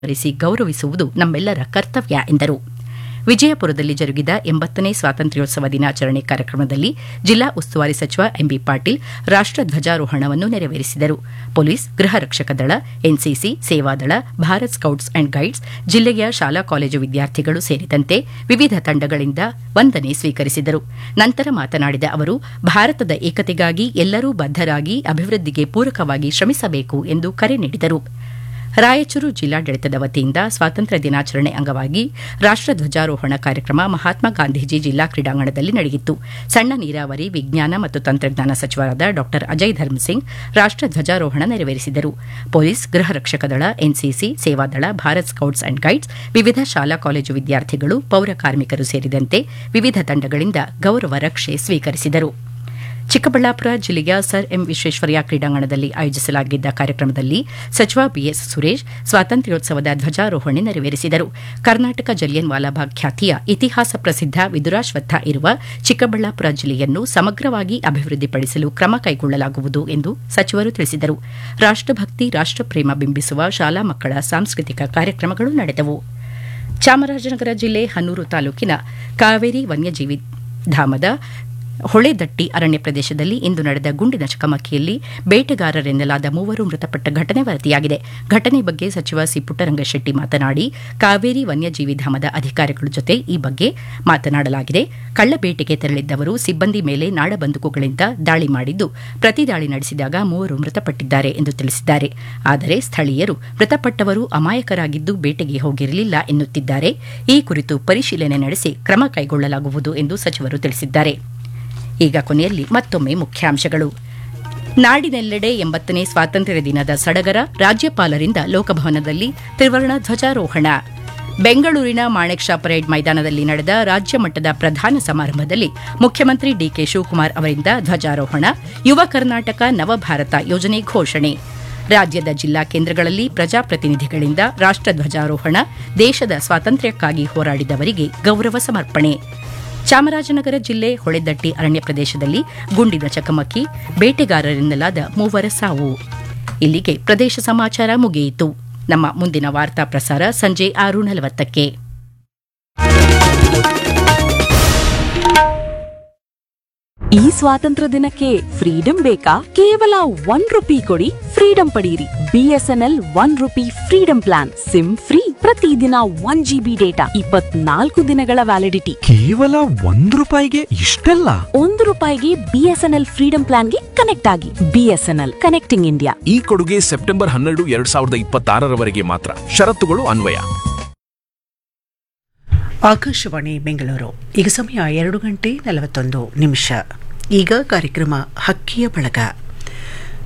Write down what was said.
ಸ್ಮರಿಸಿ ಗೌರವಿಸುವುದು ನಮ್ಮೆಲ್ಲರ ಕರ್ತವ್ಯ ಎಂದರು ವಿಜಯಪುರದಲ್ಲಿ ಜರುಗಿದ ಎಂಬತ್ತನೇ ಸ್ವಾತಂತ್ರ್ಯೋತ್ಸವ ದಿನಾಚರಣೆ ಕಾರ್ಯಕ್ರಮದಲ್ಲಿ ಜಿಲ್ಲಾ ಉಸ್ತುವಾರಿ ಸಚಿವ ಎಂಬಿ ಪಾಟೀಲ್ ರಾಷ್ಟ ಧ್ವಜಾರೋಹಣವನ್ನು ನೆರವೇರಿಸಿದರು ಪೊಲೀಸ್ ಗೃಹ ರಕ್ಷಕ ದಳ ಎನ್ಸಿಸಿ ಸೇವಾದಳ ಭಾರತ್ ಸ್ಕೌಟ್ಸ್ ಅಂಡ್ ಗೈಡ್ಸ್ ಜಿಲ್ಲೆಯ ಶಾಲಾ ಕಾಲೇಜು ವಿದ್ಯಾರ್ಥಿಗಳು ಸೇರಿದಂತೆ ವಿವಿಧ ತಂಡಗಳಿಂದ ವಂದನೆ ಸ್ವೀಕರಿಸಿದರು ನಂತರ ಮಾತನಾಡಿದ ಅವರು ಭಾರತದ ಏಕತೆಗಾಗಿ ಎಲ್ಲರೂ ಬದ್ದರಾಗಿ ಅಭಿವೃದ್ಧಿಗೆ ಪೂರಕವಾಗಿ ಶ್ರಮಿಸಬೇಕು ಎಂದು ಕರೆ ನೀಡಿದರು ರಾಯಚೂರು ಜಿಲ್ಲಾಡಳಿತದ ವತಿಯಿಂದ ಸ್ವಾತಂತ್ರ್ಯ ದಿನಾಚರಣೆ ಅಂಗವಾಗಿ ರಾಷ್ಟ ಧ್ವಜಾರೋಹಣ ಕಾರ್ಯಕ್ರಮ ಮಹಾತ್ಮ ಗಾಂಧೀಜಿ ಜಿಲ್ಲಾ ಕ್ರೀಡಾಂಗಣದಲ್ಲಿ ನಡೆಯಿತು ಸಣ್ಣ ನೀರಾವರಿ ವಿಜ್ಞಾನ ಮತ್ತು ತಂತ್ರಜ್ಞಾನ ಸಚಿವರಾದ ಡಾ ಅಜಯ್ ಧರ್ಮಸಿಂಗ್ ರಾಷ್ಟ ಧ್ವಜಾರೋಹಣ ನೆರವೇರಿಸಿದರು ಪೊಲೀಸ್ ಗೃಹ ರಕ್ಷಕ ದಳ ಎನ್ಸಿಸಿ ಸೇವಾದಳ ಭಾರತ್ ಸ್ಕೌಟ್ಸ್ ಅಂಡ್ ಗೈಡ್ಸ್ ವಿವಿಧ ಶಾಲಾ ಕಾಲೇಜು ವಿದ್ಯಾರ್ಥಿಗಳು ಪೌರ ಕಾರ್ಮಿಕರು ಸೇರಿದಂತೆ ವಿವಿಧ ತಂಡಗಳಿಂದ ಗೌರವ ರಕ್ಷೆ ಸ್ವೀಕರಿಸಿದರು ಚಿಕ್ಕಬಳ್ಳಾಪುರ ಜಿಲ್ಲೆಯ ಸರ್ ಎಂ ವಿಶ್ವೇಶ್ವರಯ್ಯ ಕ್ರೀಡಾಂಗಣದಲ್ಲಿ ಆಯೋಜಿಸಲಾಗಿದ್ದ ಕಾರ್ಯಕ್ರಮದಲ್ಲಿ ಸಚಿವ ಬಿಎಸ್ ಸುರೇಶ್ ಸ್ವಾತಂತ್ರ್ಯೋತ್ಸವದ ಧ್ವಜಾರೋಹಣೆ ನೆರವೇರಿಸಿದರು ಕರ್ನಾಟಕ ಜಲಿಯನ್ ವಾಲಾಬಾಗ್ ಖ್ಯಾತಿಯ ಇತಿಹಾಸ ಪ್ರಸಿದ್ಧ ವಿದುರಾಶ್ವತ್ಥ ಇರುವ ಚಿಕ್ಕಬಳ್ಳಾಪುರ ಜಿಲ್ಲೆಯನ್ನು ಸಮಗ್ರವಾಗಿ ಅಭಿವೃದ್ಧಿಪಡಿಸಲು ಕ್ರಮ ಕೈಗೊಳ್ಳಲಾಗುವುದು ಎಂದು ಸಚಿವರು ತಿಳಿಸಿದರು ರಾಷ್ಟಭಕ್ತಿ ರಾಷ್ಟಪ್ರೇಮ ಬಿಂಬಿಸುವ ಶಾಲಾ ಮಕ್ಕಳ ಸಾಂಸ್ಕೃತಿಕ ಕಾರ್ಯಕ್ರಮಗಳು ನಡೆದವು ಚಾಮರಾಜನಗರ ಜಿಲ್ಲೆ ಹನ್ನೂರು ತಾಲೂಕಿನ ಕಾವೇರಿ ವನ್ಯಜೀವಿ ಧಾಮದ ಹೊಳೆದಟ್ಟಿ ಅರಣ್ಯ ಪ್ರದೇಶದಲ್ಲಿ ಇಂದು ನಡೆದ ಗುಂಡಿನ ಚಕಮಕಿಯಲ್ಲಿ ಬೇಟೆಗಾರರೆನ್ನಲಾದ ಮೂವರು ಮೃತಪಟ್ಟ ಘಟನೆ ವರದಿಯಾಗಿದೆ ಘಟನೆ ಬಗ್ಗೆ ಸಚಿವ ಸಿ ಪುಟ್ಟರಂಗಶೆಟ್ಟಿ ಮಾತನಾಡಿ ಕಾವೇರಿ ವನ್ಯಜೀವಿ ಧಾಮದ ಅಧಿಕಾರಿಗಳ ಜೊತೆ ಈ ಬಗ್ಗೆ ಮಾತನಾಡಲಾಗಿದೆ ಕಳ್ಳಬೇಟೆಗೆ ತೆರಳಿದ್ದವರು ಸಿಬ್ಬಂದಿ ಮೇಲೆ ನಾಡಬಂದೂಕುಗಳಿಂದ ದಾಳಿ ಮಾಡಿದ್ದು ಪ್ರತಿ ದಾಳಿ ನಡೆಸಿದಾಗ ಮೂವರು ಮೃತಪಟ್ಟಿದ್ದಾರೆ ಎಂದು ತಿಳಿಸಿದ್ದಾರೆ ಆದರೆ ಸ್ಥಳೀಯರು ಮೃತಪಟ್ಟವರು ಅಮಾಯಕರಾಗಿದ್ದು ಬೇಟೆಗೆ ಹೋಗಿರಲಿಲ್ಲ ಎನ್ನುತ್ತಿದ್ದಾರೆ ಈ ಕುರಿತು ಪರಿಶೀಲನೆ ನಡೆಸಿ ಕ್ರಮ ಕೈಗೊಳ್ಳಲಾಗುವುದು ಎಂದು ಸಚಿವರು ತಿಳಿಸಿದ್ದಾರೆ ಈಗ ಕೊನೆಯಲ್ಲಿ ಮತ್ತೊಮ್ಮೆ ಮುಖ್ಯಾಂಶಗಳು ನಾಡಿನೆಲ್ಲೆಡೆ ಎಂಬತ್ತನೇ ಸ್ವಾತಂತ್ರ್ಯ ದಿನದ ಸಡಗರ ರಾಜ್ಯಪಾಲರಿಂದ ಲೋಕಭವನದಲ್ಲಿ ತ್ರಿವರ್ಣ ಧ್ವಜಾರೋಹಣ ಬೆಂಗಳೂರಿನ ಮಾಣೆಕ್ ಶಾ ಪರೇಡ್ ಮೈದಾನದಲ್ಲಿ ನಡೆದ ರಾಜ್ಯ ಮಟ್ಟದ ಪ್ರಧಾನ ಸಮಾರಂಭದಲ್ಲಿ ಮುಖ್ಯಮಂತ್ರಿ ಡಿಕೆ ಶಿವಕುಮಾರ್ ಅವರಿಂದ ಧ್ವಜಾರೋಹಣ ಯುವ ಕರ್ನಾಟಕ ನವಭಾರತ ಯೋಜನೆ ಘೋಷಣೆ ರಾಜ್ಯದ ಜಿಲ್ಲಾ ಕೇಂದ್ರಗಳಲ್ಲಿ ಪ್ರಜಾಪ್ರತಿನಿಧಿಗಳಿಂದ ರಾಷ್ಟಧ್ವಜಾರೋಹಣ ದೇಶದ ಸ್ವಾತಂತ್ರ್ಯಕ್ಕಾಗಿ ಹೋರಾಡಿದವರಿಗೆ ಗೌರವ ಸಮರ್ಪಣೆ ಚಾಮರಾಜನಗರ ಜಿಲ್ಲೆ ಹೊಳೆದಟ್ಟಿ ಅರಣ್ಯ ಪ್ರದೇಶದಲ್ಲಿ ಗುಂಡಿನ ಚಕಮಕಿ ಬೇಟೆಗಾರರೆನ್ನಲಾದ ಮೂವರ ಸಾವು ಇಲ್ಲಿಗೆ ಪ್ರದೇಶ ಸಮಾಚಾರ ಮುಗಿಯಿತು ನಮ್ಮ ಮುಂದಿನ ವಾರ್ತಾ ಪ್ರಸಾರ ಸಂಜೆ ಆರು ನಲವತ್ತಕ್ಕೆ ಈ ಸ್ವಾತಂತ್ರ್ಯ ದಿನಕ್ಕೆ ಫ್ರೀಡಂ ಬೇಕಾ ಕೇವಲ ಒನ್ ರುಪಿ ಕೊಡಿ ಫ್ರೀಡಂ ಪಡೆಯಿರಿ BSNL one rupee freedom plan SIM free ಪ್ರತಿದಿನ ಒನ್ ಜಿಬಿ ಡೇಟಾ ಇಪ್ಪತ್ನಾಲ್ಕು ದಿನಗಳ ವ್ಯಾಲಿಡಿಟಿ ಕೇವಲ ಒಂದ್ ರೂಪಾಯಿಗೆ ಇಷ್ಟೆಲ್ಲ ಒಂದು ರೂಪಾಯಿಗೆ ಬಿಎಸ್ಎನ್ಎಲ್ ಫ್ರೀಡಂ ಪ್ಲಾನ್ಗೆ ಕನೆಕ್ಟ್ ಆಗಿ ಬಿಎಸ್ಎನ್ಎಲ್ ಕನೆಕ್ಟಿಂಗ್ ಇಂಡಿಯಾ ಈ ಕೊಡುಗೆ ಸೆಪ್ಟೆಂಬರ್ ಹನ್ನೆರಡು ಎರಡ್ ಸಾವಿರದ ಇಪ್ಪತ್ತಾರರವರೆಗೆ ಮಾತ್ರ ಷರತ್ತುಗಳು ಅನ್ವಯ ಆಕಾಶವಾಣಿ ಬೆಂಗಳೂರು ಈಗ ಸಮಯ ಎರಡು ಗಂಟೆ ನಲವತ್ತೊಂದು ನಿಮಿಷ ಈಗ ಕಾರ್ಯಕ್ರಮ ಹಕ್ಕಿಯ ಬಳಗ